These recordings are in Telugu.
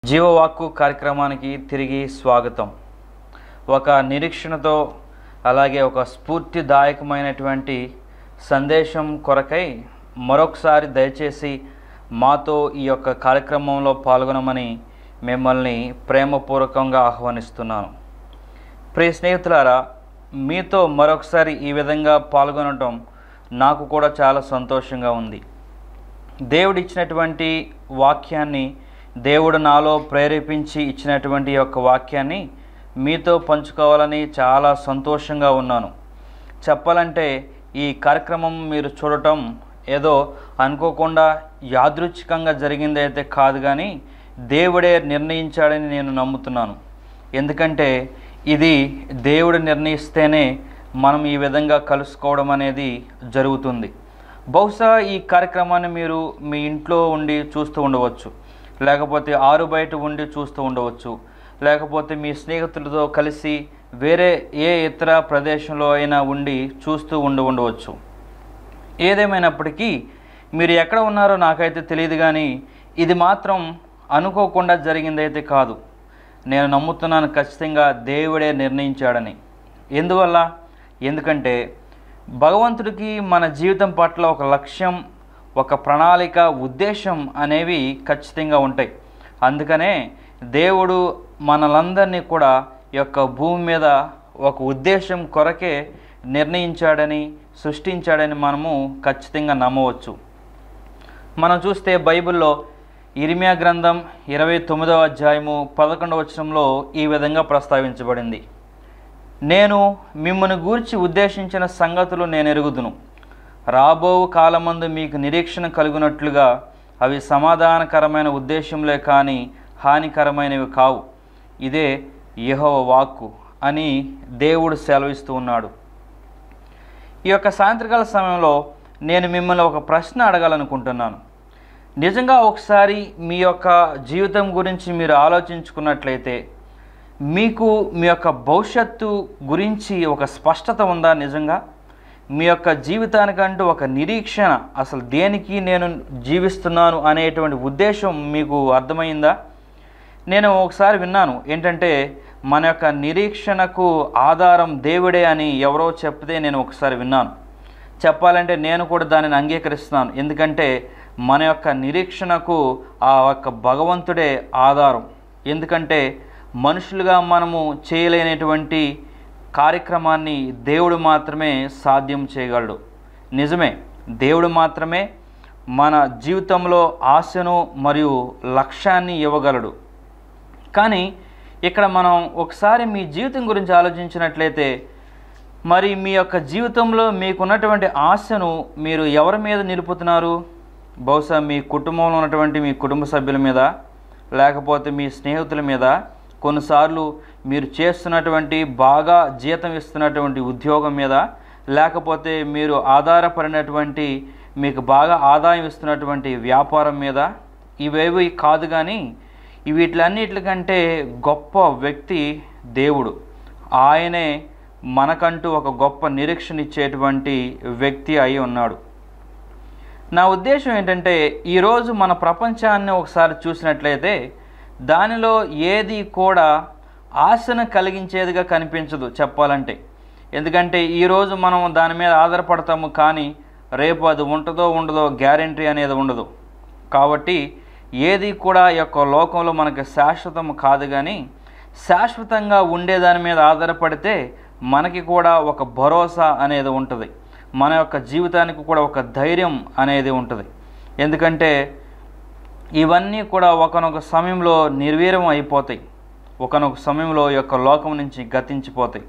జీవవాక్కు కార్యక్రమానికి తిరిగి స్వాగతం ఒక నిరీక్షణతో అలాగే ఒక స్ఫూర్తిదాయకమైనటువంటి సందేశం కొరకై మరొకసారి దయచేసి మాతో ఈ యొక్క కార్యక్రమంలో పాల్గొనమని మిమ్మల్ని ప్రేమపూర్వకంగా ఆహ్వానిస్తున్నాను ప్రియ స్నేహితులారా మీతో మరొకసారి ఈ విధంగా పాల్గొనటం నాకు కూడా చాలా సంతోషంగా ఉంది దేవుడిచ్చినటువంటి వాక్యాన్ని దేవుడు నాలో ప్రేరేపించి ఇచ్చినటువంటి యొక్క వాక్యాన్ని మీతో పంచుకోవాలని చాలా సంతోషంగా ఉన్నాను చెప్పాలంటే ఈ కార్యక్రమం మీరు చూడటం ఏదో అనుకోకుండా యాదృచ్ఛికంగా జరిగింది అయితే కాదు కానీ దేవుడే నిర్ణయించాడని నేను నమ్ముతున్నాను ఎందుకంటే ఇది దేవుడు నిర్ణయిస్తేనే మనం ఈ విధంగా కలుసుకోవడం అనేది జరుగుతుంది బహుశా ఈ కార్యక్రమాన్ని మీరు మీ ఇంట్లో ఉండి చూస్తూ ఉండవచ్చు లేకపోతే ఆరు బయట ఉండి చూస్తూ ఉండవచ్చు లేకపోతే మీ స్నేహితులతో కలిసి వేరే ఏ ఇతర ప్రదేశంలో అయినా ఉండి చూస్తూ ఉండి ఉండవచ్చు ఏదేమైనప్పటికీ మీరు ఎక్కడ ఉన్నారో నాకైతే తెలియదు కానీ ఇది మాత్రం అనుకోకుండా జరిగిందైతే కాదు నేను నమ్ముతున్నాను ఖచ్చితంగా దేవుడే నిర్ణయించాడని ఎందువల్ల ఎందుకంటే భగవంతుడికి మన జీవితం పట్ల ఒక లక్ష్యం ఒక ప్రణాళిక ఉద్దేశం అనేవి ఖచ్చితంగా ఉంటాయి అందుకనే దేవుడు మనలందరినీ కూడా ఈ యొక్క భూమి మీద ఒక ఉద్దేశం కొరకే నిర్ణయించాడని సృష్టించాడని మనము ఖచ్చితంగా నమ్మవచ్చు మనం చూస్తే బైబిల్లో ఇరిమియా గ్రంథం ఇరవై తొమ్మిదవ అధ్యాయము పదకొండవ వచనంలో ఈ విధంగా ప్రస్తావించబడింది నేను మిమ్మల్ని గూర్చి ఉద్దేశించిన సంగతులు నేను ఎరుగుదును రాబో కాలమందు మీకు నిరీక్షణ కలుగునట్లుగా అవి సమాధానకరమైన ఉద్దేశంలే కానీ హానికరమైనవి కావు ఇదే యెహోవా వాక్కు అని దేవుడు సెలవిస్తూ ఉన్నాడు ఈ యొక్క సాయంత్రకాల సమయంలో నేను మిమ్మల్ని ఒక ప్రశ్న అడగాలనుకుంటున్నాను నిజంగా ఒకసారి మీ యొక్క జీవితం గురించి మీరు ఆలోచించుకున్నట్లయితే మీకు మీ యొక్క భవిష్యత్తు గురించి ఒక స్పష్టత ఉందా నిజంగా మీ యొక్క జీవితానికంటూ ఒక నిరీక్షణ అసలు దేనికి నేను జీవిస్తున్నాను అనేటువంటి ఉద్దేశం మీకు అర్థమైందా నేను ఒకసారి విన్నాను ఏంటంటే మన యొక్క నిరీక్షణకు ఆధారం దేవుడే అని ఎవరో చెప్తే నేను ఒకసారి విన్నాను చెప్పాలంటే నేను కూడా దానిని అంగీకరిస్తున్నాను ఎందుకంటే మన యొక్క నిరీక్షణకు ఆ యొక్క భగవంతుడే ఆధారం ఎందుకంటే మనుషులుగా మనము చేయలేనటువంటి కార్యక్రమాన్ని దేవుడు మాత్రమే సాధ్యం చేయగలడు నిజమే దేవుడు మాత్రమే మన జీవితంలో ఆశను మరియు లక్ష్యాన్ని ఇవ్వగలడు కానీ ఇక్కడ మనం ఒకసారి మీ జీవితం గురించి ఆలోచించినట్లయితే మరి మీ యొక్క జీవితంలో మీకున్నటువంటి ఆశను మీరు ఎవరి మీద నిలుపుతున్నారు బహుశా మీ కుటుంబంలో ఉన్నటువంటి మీ కుటుంబ సభ్యుల మీద లేకపోతే మీ స్నేహితుల మీద కొన్నిసార్లు మీరు చేస్తున్నటువంటి బాగా జీతం ఇస్తున్నటువంటి ఉద్యోగం మీద లేకపోతే మీరు ఆధారపడినటువంటి మీకు బాగా ఆదాయం ఇస్తున్నటువంటి వ్యాపారం మీద ఇవేవి కాదు కానీ వీటిలన్నిటికంటే గొప్ప వ్యక్తి దేవుడు ఆయనే మనకంటూ ఒక గొప్ప నిరీక్షణ ఇచ్చేటువంటి వ్యక్తి అయి ఉన్నాడు నా ఉద్దేశం ఏంటంటే ఈరోజు మన ప్రపంచాన్ని ఒకసారి చూసినట్లయితే దానిలో ఏది కూడా ఆశను కలిగించేదిగా కనిపించదు చెప్పాలంటే ఎందుకంటే ఈరోజు మనం దాని మీద ఆధారపడతాము కానీ రేపు అది ఉంటుందో ఉండదో గ్యారంటీ అనేది ఉండదు కాబట్టి ఏది కూడా ఈ యొక్క లోకంలో మనకి శాశ్వతం కాదు కానీ శాశ్వతంగా ఉండే దాని మీద ఆధారపడితే మనకి కూడా ఒక భరోసా అనేది ఉంటుంది మన యొక్క జీవితానికి కూడా ఒక ధైర్యం అనేది ఉంటుంది ఎందుకంటే ఇవన్నీ కూడా ఒకనొక సమయంలో నిర్వీర్యం అయిపోతాయి ఒకనొక సమయంలో ఈ యొక్క లోకం నుంచి గతించిపోతాయి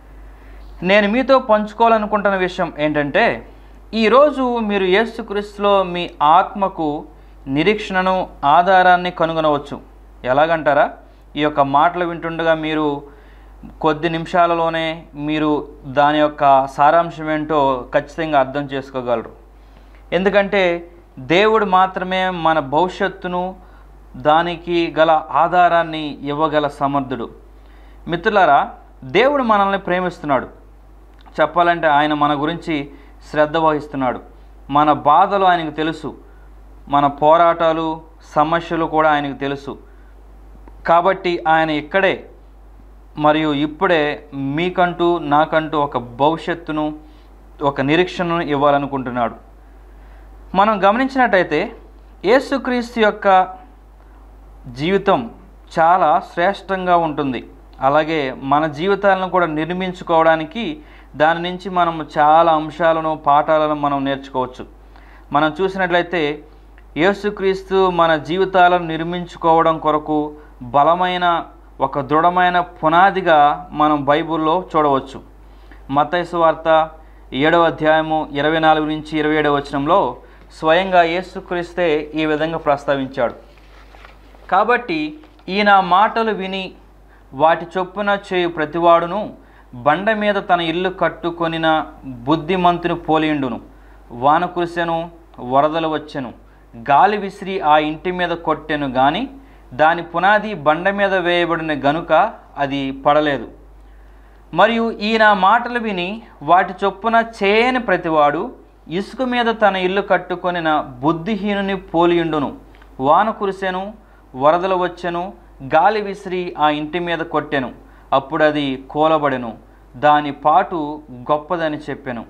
నేను మీతో పంచుకోవాలనుకుంటున్న విషయం ఏంటంటే ఈరోజు మీరు యేసుక్రీస్తులో మీ ఆత్మకు నిరీక్షణను ఆధారాన్ని కనుగొనవచ్చు ఎలాగంటారా ఈ యొక్క మాటలు వింటుండగా మీరు కొద్ది నిమిషాలలోనే మీరు దాని యొక్క సారాంశం ఏంటో ఖచ్చితంగా అర్థం చేసుకోగలరు ఎందుకంటే దేవుడు మాత్రమే మన భవిష్యత్తును దానికి గల ఆధారాన్ని ఇవ్వగల సమర్థుడు మిత్రులారా దేవుడు మనల్ని ప్రేమిస్తున్నాడు చెప్పాలంటే ఆయన మన గురించి శ్రద్ధ వహిస్తున్నాడు మన బాధలు ఆయనకు తెలుసు మన పోరాటాలు సమస్యలు కూడా ఆయనకు తెలుసు కాబట్టి ఆయన ఇక్కడే మరియు ఇప్పుడే మీకంటూ నాకంటూ ఒక భవిష్యత్తును ఒక నిరీక్షణను ఇవ్వాలనుకుంటున్నాడు మనం గమనించినట్టయితే యేసుక్రీస్తు యొక్క జీవితం చాలా శ్రేష్టంగా ఉంటుంది అలాగే మన జీవితాలను కూడా నిర్మించుకోవడానికి దాని నుంచి మనం చాలా అంశాలను పాఠాలను మనం నేర్చుకోవచ్చు మనం చూసినట్లయితే యేసుక్రీస్తు మన జీవితాలను నిర్మించుకోవడం కొరకు బలమైన ఒక దృఢమైన పునాదిగా మనం బైబిల్లో చూడవచ్చు మతైసు వార్త ఏడవ అధ్యాయము ఇరవై నాలుగు నుంచి ఇరవై ఏడవ వచనంలో స్వయంగా యేసుక్రీస్తే ఈ విధంగా ప్రస్తావించాడు కాబట్టి ఈయన మాటలు విని వాటి చొప్పున చేయు ప్రతివాడును బండ మీద తన ఇల్లు కట్టుకొనిన బుద్ధిమంతుని పోలియుండును వాన కురిసెను వరదలు వచ్చెను గాలి విసిరి ఆ ఇంటి మీద కొట్టెను గాని దాని పునాది బండ మీద వేయబడిన గనుక అది పడలేదు మరియు ఈయన మాటలు విని వాటి చొప్పున చేయని ప్రతివాడు ఇసుక మీద తన ఇల్లు కట్టుకొనిన బుద్ధిహీనుని పోలియుండును వాన కురిసెను వరదలు వచ్చెను గాలి విసిరి ఆ ఇంటి మీద కొట్టెను అప్పుడు అది కూలబడెను దాని పాటు గొప్పదని చెప్పెను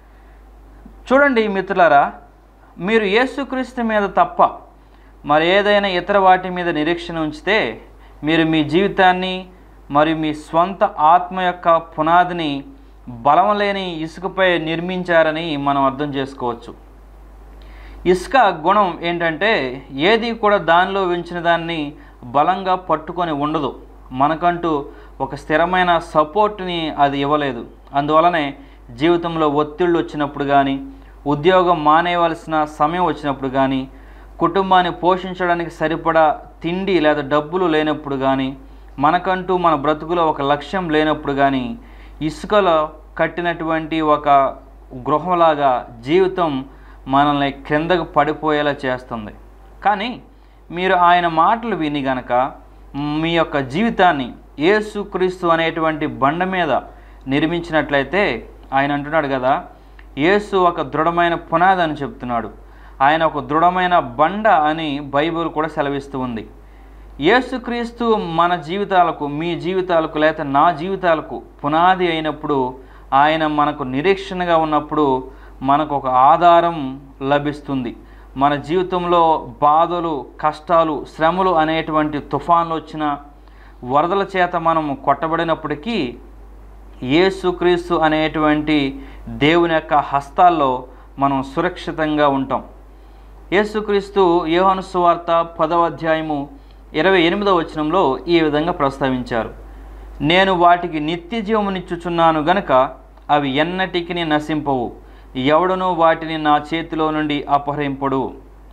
చూడండి మిత్రులారా మీరు యేసుక్రీస్తు మీద తప్ప మరి ఏదైనా ఇతర వాటి మీద నిరీక్షణ ఉంచితే మీరు మీ జీవితాన్ని మరియు మీ స్వంత ఆత్మ యొక్క పునాదిని బలం లేని ఇసుకపై నిర్మించారని మనం అర్థం చేసుకోవచ్చు ఇసుక గుణం ఏంటంటే ఏది కూడా దానిలో ఉంచిన దాన్ని బలంగా పట్టుకొని ఉండదు మనకంటూ ఒక స్థిరమైన సపోర్ట్ని అది ఇవ్వలేదు అందువలనే జీవితంలో ఒత్తిళ్ళు వచ్చినప్పుడు కానీ ఉద్యోగం మానేయవలసిన సమయం వచ్చినప్పుడు కానీ కుటుంబాన్ని పోషించడానికి సరిపడా తిండి లేదా డబ్బులు లేనప్పుడు కానీ మనకంటూ మన బ్రతుకులో ఒక లక్ష్యం లేనప్పుడు కానీ ఇసుకలో కట్టినటువంటి ఒక గృహంలాగా జీవితం మనల్ని క్రిందకు పడిపోయేలా చేస్తుంది కానీ మీరు ఆయన మాటలు విని గనక మీ యొక్క జీవితాన్ని యేసుక్రీస్తు అనేటువంటి బండ మీద నిర్మించినట్లయితే ఆయన అంటున్నాడు కదా యేసు ఒక దృఢమైన పునాది అని చెప్తున్నాడు ఆయన ఒక దృఢమైన బండ అని బైబిల్ కూడా సెలవిస్తూ ఉంది యేసుక్రీస్తు మన జీవితాలకు మీ జీవితాలకు లేక నా జీవితాలకు పునాది అయినప్పుడు ఆయన మనకు నిరీక్షణగా ఉన్నప్పుడు మనకు ఒక ఆధారం లభిస్తుంది మన జీవితంలో బాధలు కష్టాలు శ్రమలు అనేటువంటి తుఫాన్లు వచ్చిన వరదల చేత మనం కొట్టబడినప్పటికీ యేసుక్రీస్తు అనేటువంటి దేవుని యొక్క హస్తాల్లో మనం సురక్షితంగా ఉంటాం యేసుక్రీస్తు యోహాను సువార్త పదవ అధ్యాయము ఇరవై ఎనిమిదవ వచనంలో ఈ విధంగా ప్రస్తావించారు నేను వాటికి నిత్య జీవమునిచ్చుచున్నాను గనుక అవి ఎన్నటికి నశింపవు ఎవడనూ వాటిని నా చేతిలో నుండి అపహరింపడు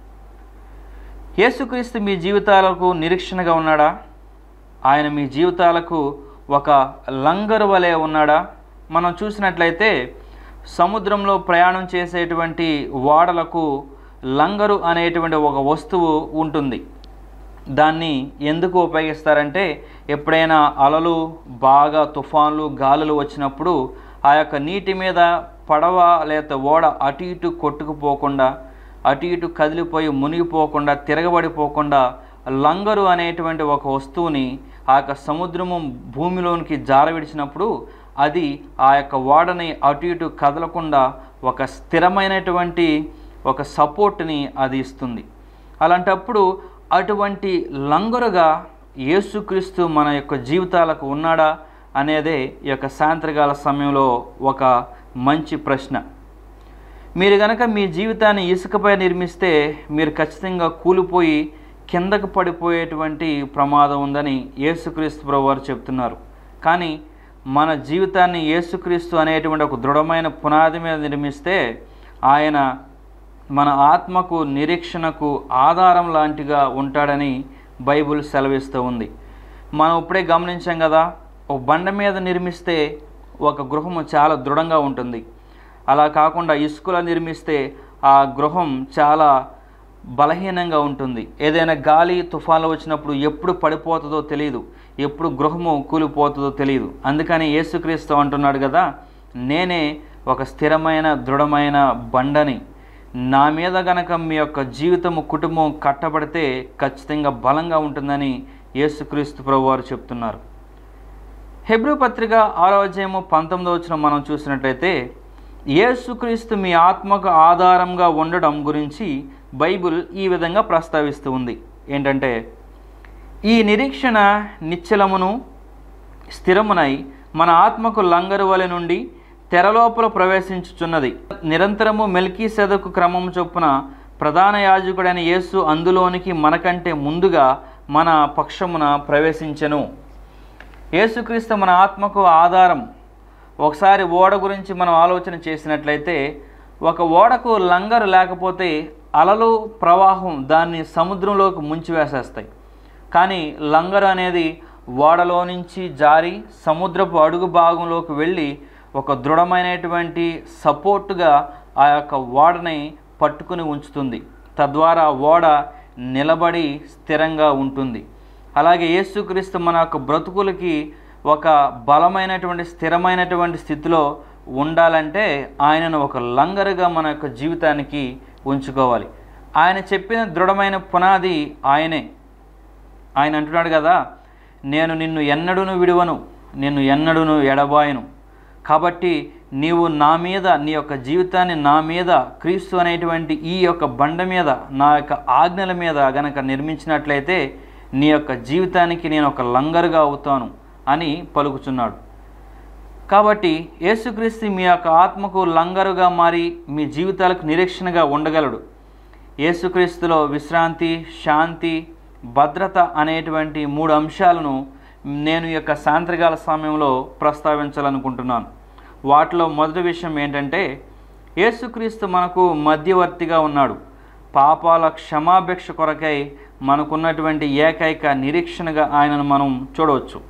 యేసుక్రీస్తు మీ జీవితాలకు నిరీక్షణగా ఉన్నాడా ఆయన మీ జీవితాలకు ఒక లంగరు వలె ఉన్నాడా మనం చూసినట్లయితే సముద్రంలో ప్రయాణం చేసేటువంటి ఓడలకు లంగరు అనేటువంటి ఒక వస్తువు ఉంటుంది దాన్ని ఎందుకు ఉపయోగిస్తారంటే ఎప్పుడైనా అలలు బాగా తుఫాన్లు గాలులు వచ్చినప్పుడు ఆ యొక్క నీటి మీద పడవ లేక ఓడ అటు ఇటు కొట్టుకుపోకుండా అటు ఇటు కదిలిపోయి మునిగిపోకుండా తిరగబడిపోకుండా లంగరు అనేటువంటి ఒక వస్తువుని ఆ యొక్క సముద్రము భూమిలోనికి జారవిడిచినప్పుడు అది ఆ యొక్క ఓడని అటు ఇటు కదలకుండా ఒక స్థిరమైనటువంటి ఒక సపోర్ట్ని అది ఇస్తుంది అలాంటప్పుడు అటువంటి లంగరుగా యేసుక్రీస్తు మన యొక్క జీవితాలకు ఉన్నాడా అనేదే ఈ యొక్క సాయంత్రకాల సమయంలో ఒక మంచి ప్రశ్న మీరు గనక మీ జీవితాన్ని ఇసుకపై నిర్మిస్తే మీరు ఖచ్చితంగా కూలిపోయి కిందకు పడిపోయేటువంటి ప్రమాదం ఉందని యేసుక్రీస్తు ప్రభు వారు చెప్తున్నారు కానీ మన జీవితాన్ని యేసుక్రీస్తు అనేటువంటి ఒక దృఢమైన పునాది మీద నిర్మిస్తే ఆయన మన ఆత్మకు నిరీక్షణకు ఆధారం లాంటిగా ఉంటాడని బైబుల్ సెలవిస్తూ ఉంది మనం ఇప్పుడే గమనించాం కదా ఒక బండ మీద నిర్మిస్తే ఒక గృహము చాలా దృఢంగా ఉంటుంది అలా కాకుండా ఇసుకలో నిర్మిస్తే ఆ గృహం చాలా బలహీనంగా ఉంటుంది ఏదైనా గాలి తుఫాన్లు వచ్చినప్పుడు ఎప్పుడు పడిపోతుందో తెలియదు ఎప్పుడు గృహము కూలిపోతుందో తెలియదు అందుకని యేసుక్రీస్తు అంటున్నాడు కదా నేనే ఒక స్థిరమైన దృఢమైన బండని నా మీద గనక మీ యొక్క జీవితము కుటుంబం కట్టబడితే ఖచ్చితంగా బలంగా ఉంటుందని యేసుక్రీస్తు ప్రభు వారు చెప్తున్నారు హెబ్రూ పత్రిక ఆరో అధ్యాయము పంతొమ్మిదో వచ్చిన మనం చూసినట్లయితే యేసుక్రీస్తు మీ ఆత్మకు ఆధారంగా ఉండడం గురించి బైబిల్ ఈ విధంగా ప్రస్తావిస్తూ ఉంది ఏంటంటే ఈ నిరీక్షణ నిశ్చలమును స్థిరమునై మన ఆత్మకు లంగరు వలె నుండి తెరలోపల ప్రవేశించుచున్నది నిరంతరము మెల్కీ సెదకు క్రమం చొప్పున ప్రధాన యాజకుడైన యేసు అందులోనికి మనకంటే ముందుగా మన పక్షమున ప్రవేశించెను యేసుక్రీస్తు మన ఆత్మకు ఆధారం ఒకసారి ఓడ గురించి మనం ఆలోచన చేసినట్లయితే ఒక ఓడకు లంగరు లేకపోతే అలలు ప్రవాహం దాన్ని సముద్రంలోకి ముంచివేసేస్తాయి కానీ లంగరు అనేది ఓడలో నుంచి జారి సముద్రపు అడుగు భాగంలోకి వెళ్ళి ఒక దృఢమైనటువంటి సపోర్టుగా ఆ యొక్క ఓడని పట్టుకుని ఉంచుతుంది తద్వారా ఓడ నిలబడి స్థిరంగా ఉంటుంది అలాగే యేసుక్రీస్తు మన యొక్క బ్రతుకులకి ఒక బలమైనటువంటి స్థిరమైనటువంటి స్థితిలో ఉండాలంటే ఆయనను ఒక లంగరుగా మన యొక్క జీవితానికి ఉంచుకోవాలి ఆయన చెప్పిన దృఢమైన పునాది ఆయనే ఆయన అంటున్నాడు కదా నేను నిన్ను ఎన్నడును విడువను నిన్ను ఎన్నడును ఎడబాయను కాబట్టి నీవు నా మీద నీ యొక్క జీవితాన్ని నా మీద క్రీస్తు అనేటువంటి ఈ యొక్క బండ మీద నా యొక్క ఆజ్ఞల మీద గనక నిర్మించినట్లయితే నీ యొక్క జీవితానికి నేను ఒక లంగరుగా అవుతాను అని పలుకుచున్నాడు కాబట్టి యేసుక్రీస్తు మీ యొక్క ఆత్మకు లంగరుగా మారి మీ జీవితాలకు నిరీక్షణగా ఉండగలడు యేసుక్రీస్తులో విశ్రాంతి శాంతి భద్రత అనేటువంటి మూడు అంశాలను నేను ఈ యొక్క సాయంత్రకాల సమయంలో ప్రస్తావించాలనుకుంటున్నాను వాటిలో మొదటి విషయం ఏంటంటే యేసుక్రీస్తు మనకు మధ్యవర్తిగా ఉన్నాడు పాపాల క్షమాభిక్ష కొరకై మనకున్నటువంటి ఏకైక నిరీక్షణగా ఆయనను మనం చూడవచ్చు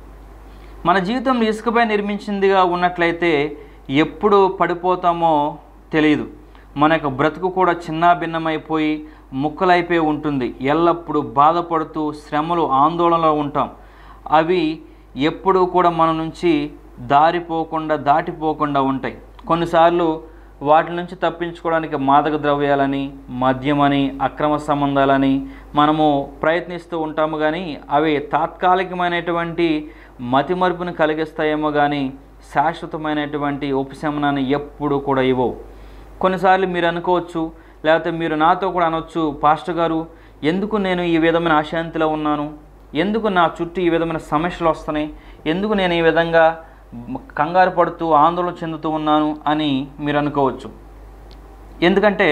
మన జీవితం ఇసుకపై నిర్మించిందిగా ఉన్నట్లయితే ఎప్పుడు పడిపోతామో తెలియదు మన యొక్క బ్రతుకు కూడా చిన్నాభిన్నమైపోయి ముక్కలైపోయి ఉంటుంది ఎల్లప్పుడూ బాధపడుతూ శ్రమలు ఆందోళనలో ఉంటాం అవి ఎప్పుడూ కూడా మన నుంచి దారిపోకుండా దాటిపోకుండా ఉంటాయి కొన్నిసార్లు వాటి నుంచి తప్పించుకోవడానికి మాదక ద్రవ్యాలని మద్యమని అక్రమ సంబంధాలని మనము ప్రయత్నిస్తూ ఉంటాము కానీ అవి తాత్కాలికమైనటువంటి మతిమరుపుని కలిగిస్తాయేమో కానీ శాశ్వతమైనటువంటి ఉపశమనాన్ని ఎప్పుడు కూడా ఇవ్వవు కొన్నిసార్లు మీరు అనుకోవచ్చు లేకపోతే మీరు నాతో కూడా అనొచ్చు పాస్టర్ గారు ఎందుకు నేను ఈ విధమైన అశాంతిలో ఉన్నాను ఎందుకు నా చుట్టూ ఈ విధమైన సమస్యలు వస్తున్నాయి ఎందుకు నేను ఈ విధంగా కంగారు పడుతూ ఆందోళన చెందుతూ ఉన్నాను అని మీరు అనుకోవచ్చు ఎందుకంటే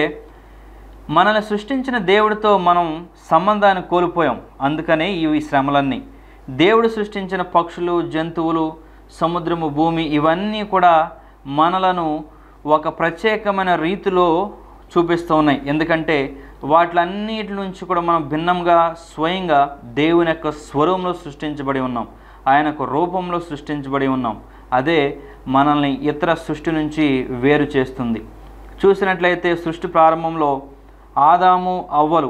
మనల్ని సృష్టించిన దేవుడితో మనం సంబంధాన్ని కోల్పోయాం అందుకనే ఈ శ్రమలన్నీ దేవుడు సృష్టించిన పక్షులు జంతువులు సముద్రము భూమి ఇవన్నీ కూడా మనలను ఒక ప్రత్యేకమైన రీతిలో చూపిస్తూ ఉన్నాయి ఎందుకంటే వాటిలన్నిటి నుంచి కూడా మనం భిన్నంగా స్వయంగా దేవుని యొక్క స్వరంలో సృష్టించబడి ఉన్నాం ఆయన యొక్క రూపంలో సృష్టించబడి ఉన్నాం అదే మనల్ని ఇతర సృష్టి నుంచి వేరు చేస్తుంది చూసినట్లయితే సృష్టి ప్రారంభంలో ఆదాము అవ్వలు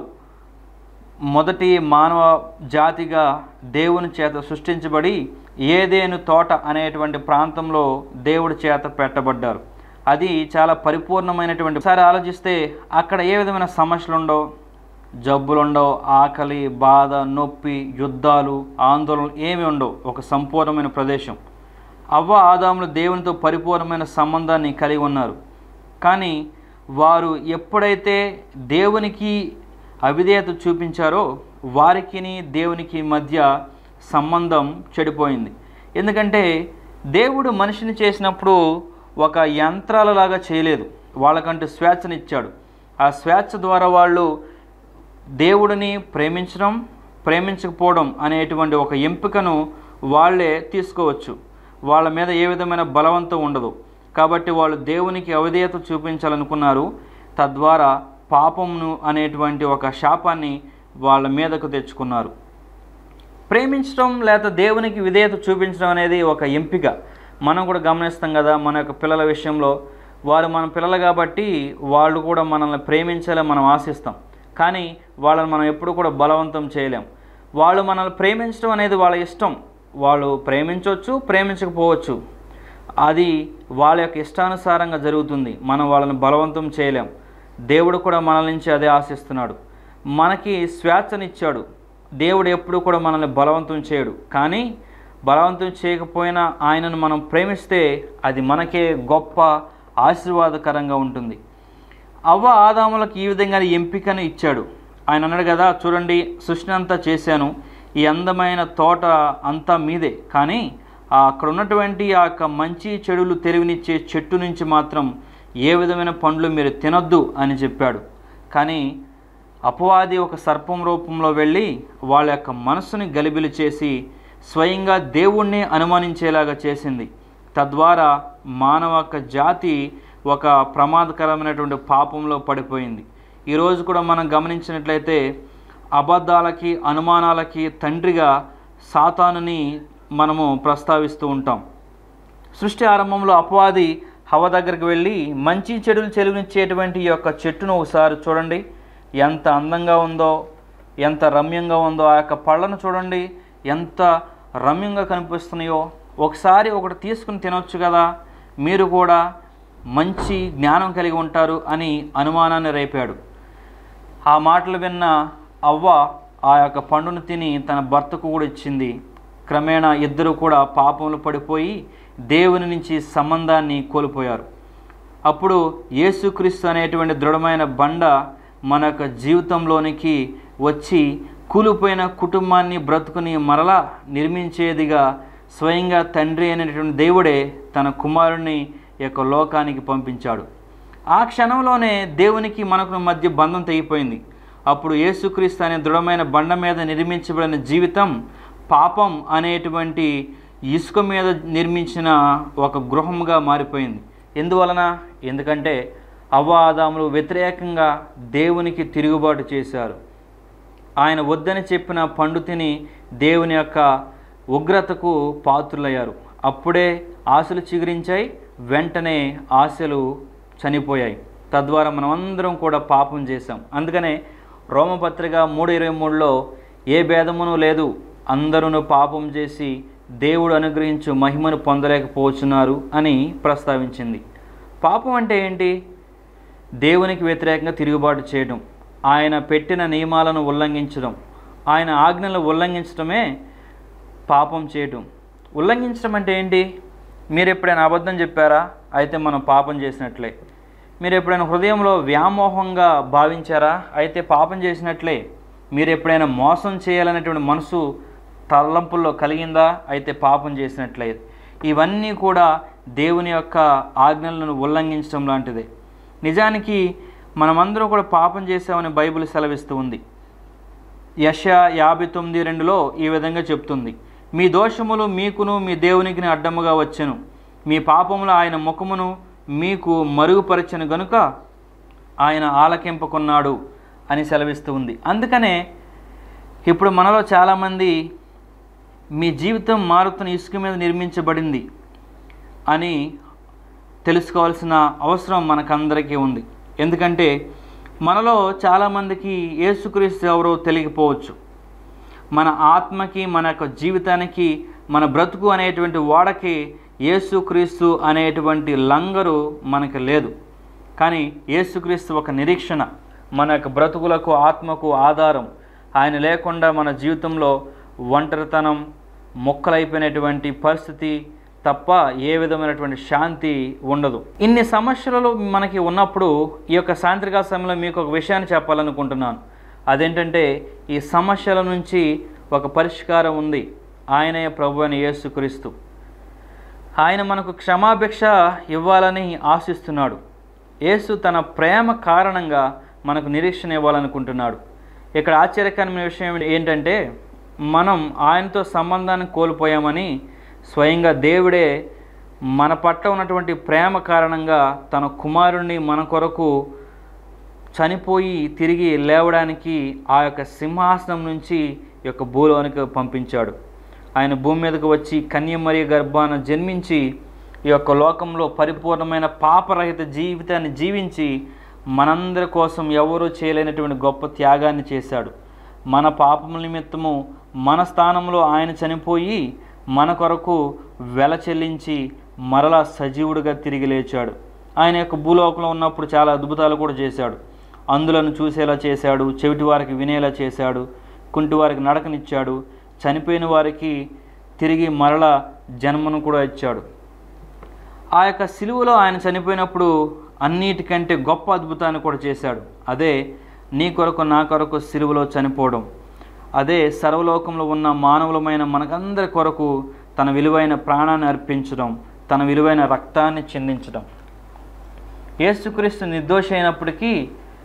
మొదటి మానవ జాతిగా దేవుని చేత సృష్టించబడి ఏదేను తోట అనేటువంటి ప్రాంతంలో దేవుడి చేత పెట్టబడ్డారు అది చాలా పరిపూర్ణమైనటువంటి ఒకసారి ఆలోచిస్తే అక్కడ ఏ విధమైన సమస్యలు ఉండవు జబ్బులుండవు ఆకలి బాధ నొప్పి యుద్ధాలు ఆందోళనలు ఏమి ఉండవు ఒక సంపూర్ణమైన ప్రదేశం అవ్వ ఆదాములు దేవునితో పరిపూర్ణమైన సంబంధాన్ని కలిగి ఉన్నారు కానీ వారు ఎప్పుడైతే దేవునికి అవిధేయత చూపించారో వారికిని దేవునికి మధ్య సంబంధం చెడిపోయింది ఎందుకంటే దేవుడు మనిషిని చేసినప్పుడు ఒక యంత్రాలలాగా చేయలేదు వాళ్ళకంటూ స్వేచ్ఛనిచ్చాడు ఆ స్వేచ్ఛ ద్వారా వాళ్ళు దేవుడిని ప్రేమించడం ప్రేమించకపోవడం అనేటువంటి ఒక ఎంపికను వాళ్ళే తీసుకోవచ్చు వాళ్ళ మీద ఏ విధమైన బలవంతం ఉండదు కాబట్టి వాళ్ళు దేవునికి అవిధేయత చూపించాలనుకున్నారు తద్వారా పాపమును అనేటువంటి ఒక శాపాన్ని వాళ్ళ మీదకు తెచ్చుకున్నారు ప్రేమించడం లేదా దేవునికి విధేయత చూపించడం అనేది ఒక ఎంపిక మనం కూడా గమనిస్తాం కదా మన యొక్క పిల్లల విషయంలో వారు మన పిల్లలు కాబట్టి వాళ్ళు కూడా మనల్ని ప్రేమించాలని మనం ఆశిస్తాం కానీ వాళ్ళని మనం ఎప్పుడు కూడా బలవంతం చేయలేం వాళ్ళు మనల్ని ప్రేమించడం అనేది వాళ్ళ ఇష్టం వాళ్ళు ప్రేమించవచ్చు ప్రేమించకపోవచ్చు అది వాళ్ళ యొక్క ఇష్టానుసారంగా జరుగుతుంది మనం వాళ్ళని బలవంతం చేయలేం దేవుడు కూడా మనల నుంచి అదే ఆశిస్తున్నాడు మనకి స్వేచ్ఛనిచ్చాడు దేవుడు ఎప్పుడు కూడా మనల్ని బలవంతం చేయడు కానీ బలవంతం చేయకపోయినా ఆయనను మనం ప్రేమిస్తే అది మనకే గొప్ప ఆశీర్వాదకరంగా ఉంటుంది అవ్వ ఆదాములకు ఈ విధంగా ఎంపికను ఇచ్చాడు ఆయన అన్నాడు కదా చూడండి సృష్టిని అంతా చేశాను ఈ అందమైన తోట అంతా మీదే కానీ ఆ అక్కడ ఉన్నటువంటి ఆ యొక్క మంచి చెడులు తెలివినిచ్చే చెట్టు నుంచి మాత్రం ఏ విధమైన పండ్లు మీరు తినొద్దు అని చెప్పాడు కానీ అపవాది ఒక సర్పం రూపంలో వెళ్ళి వాళ్ళ యొక్క మనస్సుని గలిబిలి చేసి స్వయంగా దేవుణ్ణి అనుమానించేలాగా చేసింది తద్వారా మానవ యొక్క జాతి ఒక ప్రమాదకరమైనటువంటి పాపంలో పడిపోయింది ఈరోజు కూడా మనం గమనించినట్లయితే అబద్ధాలకి అనుమానాలకి తండ్రిగా సాతానుని మనము ప్రస్తావిస్తూ ఉంటాం సృష్టి ఆరంభంలో అపవాది హవ దగ్గరికి వెళ్ళి మంచి చెడులు చెలుగునిచ్చేటువంటి ఈ యొక్క చెట్టును ఒకసారి చూడండి ఎంత అందంగా ఉందో ఎంత రమ్యంగా ఉందో ఆ యొక్క పళ్ళను చూడండి ఎంత రమ్యంగా కనిపిస్తున్నాయో ఒకసారి ఒకటి తీసుకుని తినొచ్చు కదా మీరు కూడా మంచి జ్ఞానం కలిగి ఉంటారు అని అనుమానాన్ని రేపాడు ఆ మాటలు విన్న అవ్వ ఆ యొక్క పండును తిని తన భర్తకు కూడా ఇచ్చింది క్రమేణా ఇద్దరు కూడా పాపంలో పడిపోయి దేవుని నుంచి సంబంధాన్ని కోల్పోయారు అప్పుడు యేసుక్రీస్తు అనేటువంటి దృఢమైన బండ మన యొక్క జీవితంలోనికి వచ్చి కూలిపోయిన కుటుంబాన్ని బ్రతుకుని మరలా నిర్మించేదిగా స్వయంగా తండ్రి అనేటువంటి దేవుడే తన కుమారుణ్ణి యొక్క లోకానికి పంపించాడు ఆ క్షణంలోనే దేవునికి మనకు మధ్య బంధం తెగిపోయింది అప్పుడు యేసుక్రీస్తు అనే దృఢమైన బండ మీద నిర్మించబడిన జీవితం పాపం అనేటువంటి ఇసుక మీద నిర్మించిన ఒక గృహంగా మారిపోయింది ఎందువలన ఎందుకంటే అవ్వ ఆదాములు వ్యతిరేకంగా దేవునికి తిరుగుబాటు చేశారు ఆయన వద్దని చెప్పిన పండు తిని దేవుని యొక్క ఉగ్రతకు పాత్రులయ్యారు అప్పుడే ఆశలు చిగురించాయి వెంటనే ఆశలు చనిపోయాయి తద్వారా మనమందరం కూడా పాపం చేశాం అందుకనే రోమపత్రిక మూడు ఇరవై మూడులో ఏ భేదమును లేదు అందరూ పాపం చేసి దేవుడు అనుగ్రహించు మహిమను పొందలేకపోతున్నారు అని ప్రస్తావించింది పాపం అంటే ఏంటి దేవునికి వ్యతిరేకంగా తిరుగుబాటు చేయడం ఆయన పెట్టిన నియమాలను ఉల్లంఘించడం ఆయన ఆజ్ఞలను ఉల్లంఘించడమే పాపం చేయటం ఉల్లంఘించడం అంటే ఏంటి మీరు ఎప్పుడైనా అబద్ధం చెప్పారా అయితే మనం పాపం చేసినట్లే మీరు ఎప్పుడైనా హృదయంలో వ్యామోహంగా భావించారా అయితే పాపం చేసినట్లే మీరు ఎప్పుడైనా మోసం చేయాలనేటువంటి మనసు తలంపుల్లో కలిగిందా అయితే పాపం చేసినట్లే ఇవన్నీ కూడా దేవుని యొక్క ఆజ్ఞలను ఉల్లంఘించడం లాంటిదే నిజానికి మనమందరం కూడా పాపం చేసామని బైబిల్ సెలవిస్తూ ఉంది యశ యాభై తొమ్మిది రెండులో ఈ విధంగా చెప్తుంది మీ దోషములు మీకును మీ దేవునికి అడ్డముగా వచ్చెను మీ పాపములు ఆయన ముఖమును మీకు మరుగుపరచను గనుక ఆయన ఆలకింపకున్నాడు అని సెలవిస్తూ ఉంది అందుకనే ఇప్పుడు మనలో చాలామంది మీ జీవితం మారుతున్న ఇసుక మీద నిర్మించబడింది అని తెలుసుకోవాల్సిన అవసరం మనకందరికీ ఉంది ఎందుకంటే మనలో చాలామందికి యేసుక్రీస్తు ఎవరో తెలియకపోవచ్చు మన ఆత్మకి మన యొక్క జీవితానికి మన బ్రతుకు అనేటువంటి వాడకి యేసుక్రీస్తు అనేటువంటి లంగరు మనకి లేదు కానీ యేసుక్రీస్తు ఒక నిరీక్షణ మన యొక్క బ్రతుకులకు ఆత్మకు ఆధారం ఆయన లేకుండా మన జీవితంలో ఒంటరితనం మొక్కలైపోయినటువంటి పరిస్థితి తప్ప ఏ విధమైనటువంటి శాంతి ఉండదు ఇన్ని సమస్యలలో మనకి ఉన్నప్పుడు ఈ యొక్క సాయంత్రిక సమయంలో మీకు ఒక విషయాన్ని చెప్పాలనుకుంటున్నాను అదేంటంటే ఈ సమస్యల నుంచి ఒక పరిష్కారం ఉంది ఆయనే ప్రభు అని యేసుక్రీస్తు ఆయన మనకు క్షమాభిక్ష ఇవ్వాలని ఆశిస్తున్నాడు యేసు తన ప్రేమ కారణంగా మనకు నిరీక్షణ ఇవ్వాలనుకుంటున్నాడు ఇక్కడ ఆశ్చర్యకరమైన విషయం ఏంటంటే మనం ఆయనతో సంబంధాన్ని కోల్పోయామని స్వయంగా దేవుడే మన పట్ల ఉన్నటువంటి ప్రేమ కారణంగా తన కుమారుణ్ణి మన కొరకు చనిపోయి తిరిగి లేవడానికి ఆ యొక్క సింహాసనం నుంచి ఈ యొక్క భూలోనికి పంపించాడు ఆయన భూమి మీదకు వచ్చి కన్యమరి గర్భాన జన్మించి ఈ యొక్క లోకంలో పరిపూర్ణమైన పాపరహిత జీవితాన్ని జీవించి మనందరి కోసం ఎవరూ చేయలేనటువంటి గొప్ప త్యాగాన్ని చేశాడు మన పాపముల నిమిత్తము మన స్థానంలో ఆయన చనిపోయి మన కొరకు వెల చెల్లించి మరలా సజీవుడిగా తిరిగి లేచాడు ఆయన యొక్క భూలోకంలో ఉన్నప్పుడు చాలా అద్భుతాలు కూడా చేశాడు అందులను చూసేలా చేశాడు చెవిటి వారికి వినేలా చేశాడు కుంటి వారికి నడకనిచ్చాడు చనిపోయిన వారికి తిరిగి మరల జన్మను కూడా ఇచ్చాడు ఆ యొక్క సిలువలో ఆయన చనిపోయినప్పుడు అన్నిటికంటే గొప్ప అద్భుతాన్ని కూడా చేశాడు అదే నీ కొరకు నా కొరకు సిలువలో చనిపోవడం అదే సర్వలోకంలో ఉన్న మానవులమైన మనకందరి కొరకు తన విలువైన ప్రాణాన్ని అర్పించడం తన విలువైన రక్తాన్ని చిందించడం యేసుక్రీస్తు నిర్దోషి అయినప్పటికీ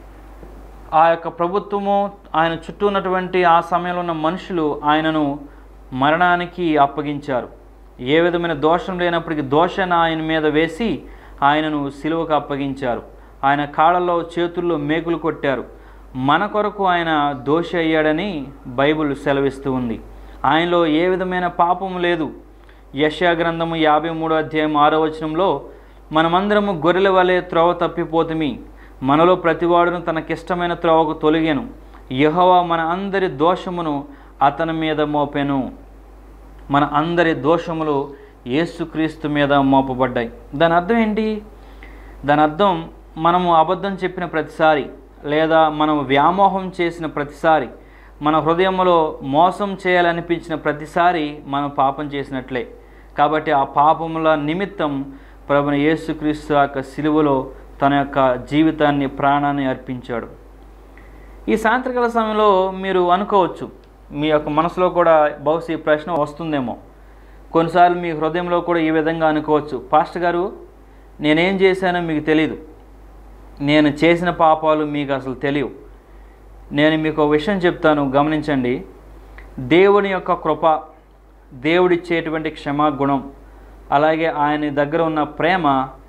ఆ యొక్క ప్రభుత్వము ఆయన చుట్టూ ఉన్నటువంటి ఆ సమయంలో ఉన్న మనుషులు ఆయనను మరణానికి అప్పగించారు ఏ విధమైన దోషం లేనప్పటికీ దోషాన్ని ఆయన మీద వేసి ఆయనను సిలువకు అప్పగించారు ఆయన కాళ్ళలో చేతుల్లో మేకులు కొట్టారు మన కొరకు ఆయన దోషి అయ్యాడని బైబిల్ సెలవిస్తూ ఉంది ఆయనలో ఏ విధమైన పాపం లేదు యశా గ్రంథము యాభై మూడో అధ్యాయం ఆరో వచనంలో మనమందరము గొర్రెల వలె త్రోవ తప్పిపోతుమి మనలో ప్రతివాడును తనకిష్టమైన త్రోవకు తొలగాను యెహోవా మన అందరి దోషమును అతని మీద మోపెను మన అందరి దోషములు యేసుక్రీస్తు మీద మోపబడ్డాయి దాని అర్థం ఏంటి దాని అర్థం మనము అబద్ధం చెప్పిన ప్రతిసారి లేదా మనం వ్యామోహం చేసిన ప్రతిసారి మన హృదయంలో మోసం చేయాలనిపించిన ప్రతిసారి మనం పాపం చేసినట్లే కాబట్టి ఆ పాపముల నిమిత్తం ప్రభుని యేసుక్రీస్తు యొక్క సిలువలో తన యొక్క జీవితాన్ని ప్రాణాన్ని అర్పించాడు ఈ సాయంత్రకాల సమయంలో మీరు అనుకోవచ్చు మీ యొక్క మనసులో కూడా బహుశా ఈ ప్రశ్న వస్తుందేమో కొన్నిసార్లు మీ హృదయంలో కూడా ఈ విధంగా అనుకోవచ్చు పాస్టర్ గారు నేనేం చేశానో మీకు తెలియదు నేను చేసిన పాపాలు మీకు అసలు తెలియవు నేను మీకు ఒక విషయం చెప్తాను గమనించండి దేవుని యొక్క కృప దేవుడిచ్చేటువంటి క్షమాగుణం అలాగే ఆయన దగ్గర ఉన్న ప్రేమ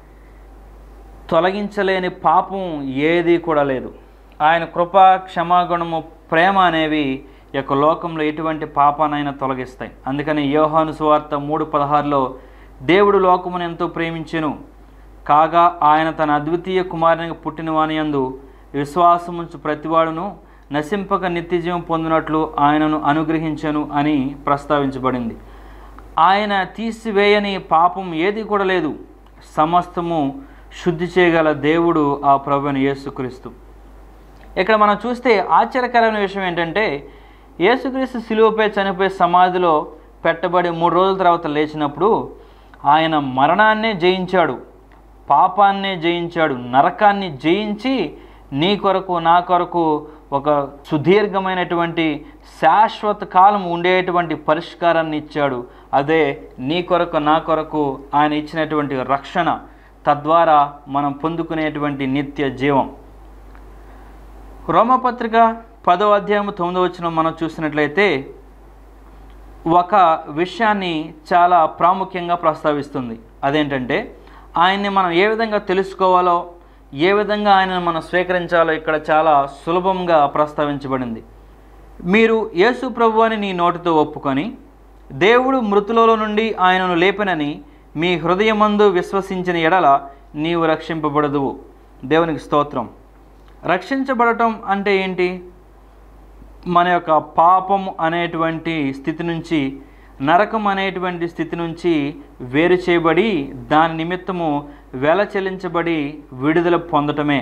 తొలగించలేని పాపం ఏది కూడా లేదు ఆయన కృప క్షమాగుణము ప్రేమ అనేవి ఈ యొక్క లోకంలో ఎటువంటి పాపానైనా తొలగిస్తాయి అందుకని యోహాను సువార్త మూడు పదహారులో దేవుడు లోకమును ఎంతో ప్రేమించెను కాగా ఆయన తన అద్వితీయ కుమారునికి పుట్టిన వానియందు విశ్వాసముంచు ప్రతివాడును నశింపక నిత్యజీవం పొందినట్లు ఆయనను అనుగ్రహించను అని ప్రస్తావించబడింది ఆయన తీసివేయని పాపం ఏది కూడా లేదు సమస్తము శుద్ధి చేయగల దేవుడు ఆ ప్రభుని యేసుక్రీస్తు ఇక్కడ మనం చూస్తే ఆశ్చర్యకరమైన విషయం ఏంటంటే యేసుక్రీస్తు సిలువపై చనిపోయే సమాధిలో పెట్టబడి మూడు రోజుల తర్వాత లేచినప్పుడు ఆయన మరణాన్నే జయించాడు పాపాన్నే జయించాడు నరకాన్ని జయించి నీ కొరకు నా కొరకు ఒక సుదీర్ఘమైనటువంటి శాశ్వత కాలం ఉండేటువంటి పరిష్కారాన్ని ఇచ్చాడు అదే నీ కొరకు నా కొరకు ఆయన ఇచ్చినటువంటి రక్షణ తద్వారా మనం పొందుకునేటువంటి నిత్య జీవం రోమపత్రిక పదో అధ్యాయం తొమ్మిదో వచ్చిన మనం చూసినట్లయితే ఒక విషయాన్ని చాలా ప్రాముఖ్యంగా ప్రస్తావిస్తుంది అదేంటంటే ఆయన్ని మనం ఏ విధంగా తెలుసుకోవాలో ఏ విధంగా ఆయనను మనం స్వీకరించాలో ఇక్కడ చాలా సులభంగా ప్రస్తావించబడింది మీరు యేసు ప్రభు అని నీ నోటితో ఒప్పుకొని దేవుడు మృతులలో నుండి ఆయనను లేపినని మీ హృదయమందు విశ్వసించిన ఎడల నీవు రక్షింపబడదువు దేవునికి స్తోత్రం రక్షించబడటం అంటే ఏంటి మన యొక్క పాపం అనేటువంటి స్థితి నుంచి నరకం అనేటువంటి స్థితి నుంచి వేరు చేయబడి దాని నిమిత్తము వెల చెల్లించబడి విడుదల పొందటమే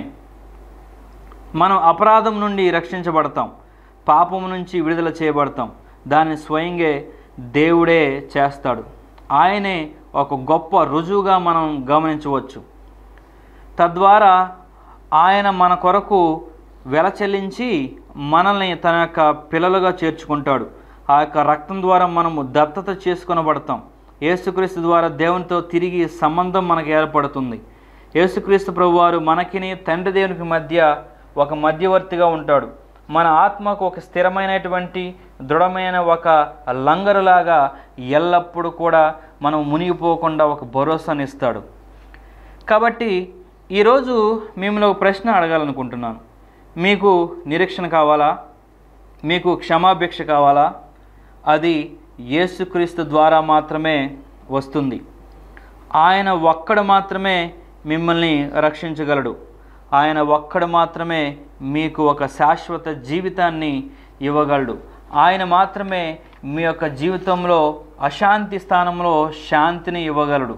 మనం అపరాధం నుండి రక్షించబడతాం పాపం నుంచి విడుదల చేయబడతాం దాన్ని స్వయంగా దేవుడే చేస్తాడు ఆయనే ఒక గొప్ప రుజువుగా మనం గమనించవచ్చు తద్వారా ఆయన మన కొరకు వెల చెల్లించి మనల్ని తన యొక్క పిల్లలుగా చేర్చుకుంటాడు ఆ యొక్క రక్తం ద్వారా మనము దత్తత చేసుకొనబడతాం యేసుక్రీస్తు ద్వారా దేవునితో తిరిగి సంబంధం మనకు ఏర్పడుతుంది యేసుక్రీస్తు ప్రభువారు మనకిని తండ్రి దేవునికి మధ్య ఒక మధ్యవర్తిగా ఉంటాడు మన ఆత్మకు ఒక స్థిరమైనటువంటి దృఢమైన ఒక లంగరులాగా ఎల్లప్పుడూ కూడా మనం మునిగిపోకుండా ఒక భరోసాని ఇస్తాడు కాబట్టి ఈరోజు మిమ్మల్ని ఒక ప్రశ్న అడగాలనుకుంటున్నాను మీకు నిరీక్షణ కావాలా మీకు క్షమాభిక్ష కావాలా అది యేసుక్రీస్తు ద్వారా మాత్రమే వస్తుంది ఆయన ఒక్కడు మాత్రమే మిమ్మల్ని రక్షించగలడు ఆయన ఒక్కడు మాత్రమే మీకు ఒక శాశ్వత జీవితాన్ని ఇవ్వగలడు ఆయన మాత్రమే మీ యొక్క జీవితంలో అశాంతి స్థానంలో శాంతిని ఇవ్వగలడు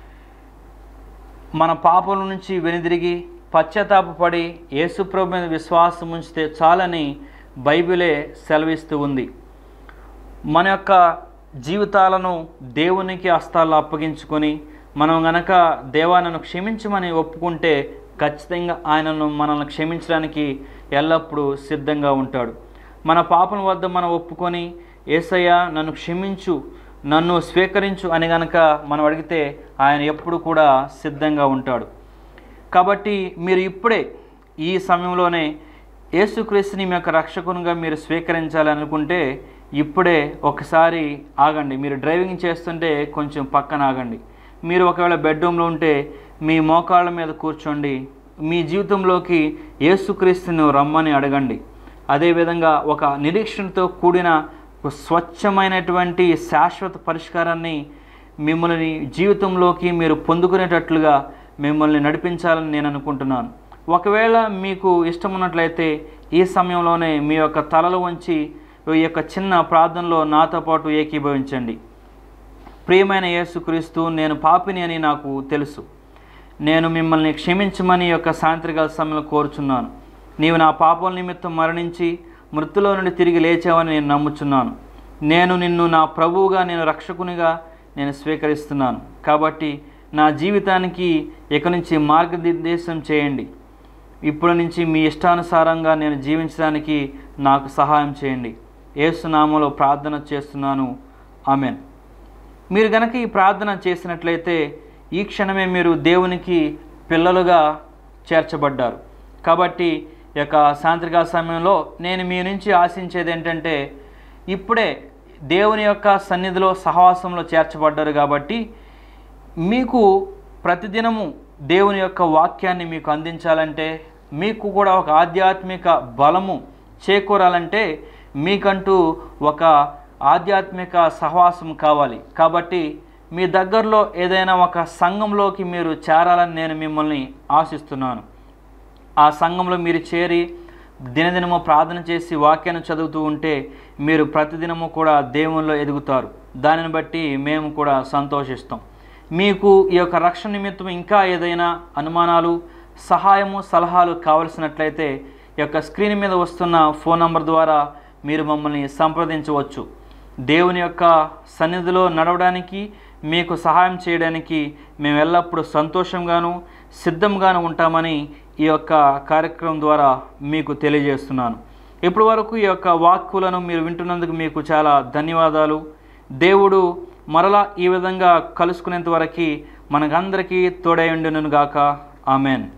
మన పాపల నుంచి వెనుదిరిగి పశ్చాత్తాపడి యేసుప్రభు మీద విశ్వాసం ఉంచితే చాలని బైబిలే సెలవిస్తూ ఉంది మన యొక్క జీవితాలను దేవునికి హస్తాల్లో అప్పగించుకొని మనం గనక దేవా నన్ను క్షమించమని ఒప్పుకుంటే ఖచ్చితంగా ఆయనను మనల్ని క్షమించడానికి ఎల్లప్పుడూ సిద్ధంగా ఉంటాడు మన పాపం వద్ద మనం ఒప్పుకొని ఏసయ్య నన్ను క్షమించు నన్ను స్వీకరించు అని గనక మనం అడిగితే ఆయన ఎప్పుడు కూడా సిద్ధంగా ఉంటాడు కాబట్టి మీరు ఇప్పుడే ఈ సమయంలోనే యేసుక్రీస్తుని మీ యొక్క రక్షకునిగా మీరు స్వీకరించాలి అనుకుంటే ఇప్పుడే ఒకసారి ఆగండి మీరు డ్రైవింగ్ చేస్తుంటే కొంచెం పక్కన ఆగండి మీరు ఒకవేళ బెడ్రూమ్లో ఉంటే మీ మోకాళ్ళ మీద కూర్చోండి మీ జీవితంలోకి యేసుక్రీస్తును రమ్మని అడగండి అదేవిధంగా ఒక నిరీక్షణతో కూడిన ఒక స్వచ్ఛమైనటువంటి శాశ్వత పరిష్కారాన్ని మిమ్మల్ని జీవితంలోకి మీరు పొందుకునేటట్లుగా మిమ్మల్ని నడిపించాలని నేను అనుకుంటున్నాను ఒకవేళ మీకు ఇష్టం ఉన్నట్లయితే ఈ సమయంలోనే మీ యొక్క తలలు వంచి ఈ యొక్క చిన్న ప్రార్థనలో నాతో పాటు ఏకీభవించండి ప్రియమైన యేసుక్రీస్తు నేను పాపిని అని నాకు తెలుసు నేను మిమ్మల్ని క్షమించమని ఈ యొక్క సాయంత్రకాల సమయంలో కోరుచున్నాను నీవు నా పాపల నిమిత్తం మరణించి మృతులో నుండి తిరిగి లేచావని నేను నమ్ముచున్నాను నేను నిన్ను నా ప్రభువుగా నేను రక్షకునిగా నేను స్వీకరిస్తున్నాను కాబట్టి నా జీవితానికి ఇక నుంచి మార్గనిర్దేశం చేయండి ఇప్పటి నుంచి మీ ఇష్టానుసారంగా నేను జీవించడానికి నాకు సహాయం చేయండి ఏసునామలో ప్రార్థన చేస్తున్నాను ఆమెన్ మీరు గనక ఈ ప్రార్థన చేసినట్లయితే ఈ క్షణమే మీరు దేవునికి పిల్లలుగా చేర్చబడ్డారు కాబట్టి ఈ యొక్క సాయంత్రికాల సమయంలో నేను మీ నుంచి ఆశించేది ఏంటంటే ఇప్పుడే దేవుని యొక్క సన్నిధిలో సహవాసంలో చేర్చబడ్డారు కాబట్టి మీకు ప్రతిదినము దేవుని యొక్క వాక్యాన్ని మీకు అందించాలంటే మీకు కూడా ఒక ఆధ్యాత్మిక బలము చేకూరాలంటే మీకంటూ ఒక ఆధ్యాత్మిక సహవాసం కావాలి కాబట్టి మీ దగ్గరలో ఏదైనా ఒక సంఘంలోకి మీరు చేరాలని నేను మిమ్మల్ని ఆశిస్తున్నాను ఆ సంఘంలో మీరు చేరి దినదినము ప్రార్థన చేసి వాక్యాన్ని చదువుతూ ఉంటే మీరు ప్రతిదినము కూడా దేవునిలో ఎదుగుతారు దానిని బట్టి మేము కూడా సంతోషిస్తాం మీకు ఈ యొక్క రక్షణ నిమిత్తం ఇంకా ఏదైనా అనుమానాలు సహాయము సలహాలు కావలసినట్లయితే ఈ యొక్క స్క్రీన్ మీద వస్తున్న ఫోన్ నంబర్ ద్వారా మీరు మమ్మల్ని సంప్రదించవచ్చు దేవుని యొక్క సన్నిధిలో నడవడానికి మీకు సహాయం చేయడానికి మేము ఎల్లప్పుడూ సంతోషంగాను సిద్ధంగాను ఉంటామని ఈ యొక్క కార్యక్రమం ద్వారా మీకు తెలియజేస్తున్నాను ఇప్పటి వరకు ఈ యొక్క వాక్కులను మీరు వింటున్నందుకు మీకు చాలా ధన్యవాదాలు దేవుడు మరలా ఈ విధంగా కలుసుకునేంత వరకు మనకందరికీ తోడై ఉండును గాక ఆమెన్